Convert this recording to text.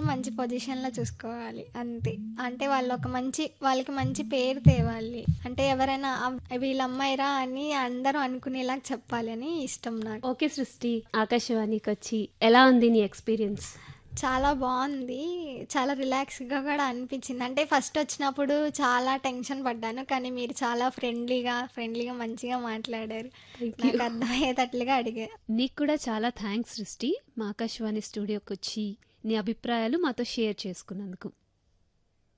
మంచి పొజిషన్‌లో చూసుకోవాలి అంతే. అంటే వాళ్ళు ఒక మంచి వాళ్ళకి మంచి పేరు తేవాలి. అంటే ఎవరైనా అవ్ వీళ్ళ అమ్మాయిరా అని అందరూ అనుకునేలాగా చెప్పాలి అని ఇష్టం నాకు. ఓకే సృష్టి ఆకాశవాణికొచ్చి ఎలా ఉంది నీ ఎక్స్‌పీరియన్స్? చాలా బావుంది. చాలా రిలాక్స్‌గా కూడా అనిపించింది. అంటే ఫస్ట్ వచ్చినప్పుడు చాలా టెన్షన్ పడ్డాను. కానీ మీరు చాలా ఫ్రెండ్లీగా, ఫ్రెండ్లీగా మంచిగా మాట్లాడారు. Thank you. నాకు అర్థమయ్యేటట్లుగా అడిగారు. నీకు కూడా చాలా థ్యాంక్స్ సృష్టి. మా ఆకాశవాణి స్టూడియోకొచ్చి నీ అభిప్రాయాలు మాతో షేర్ చేసుకున్నందుకు.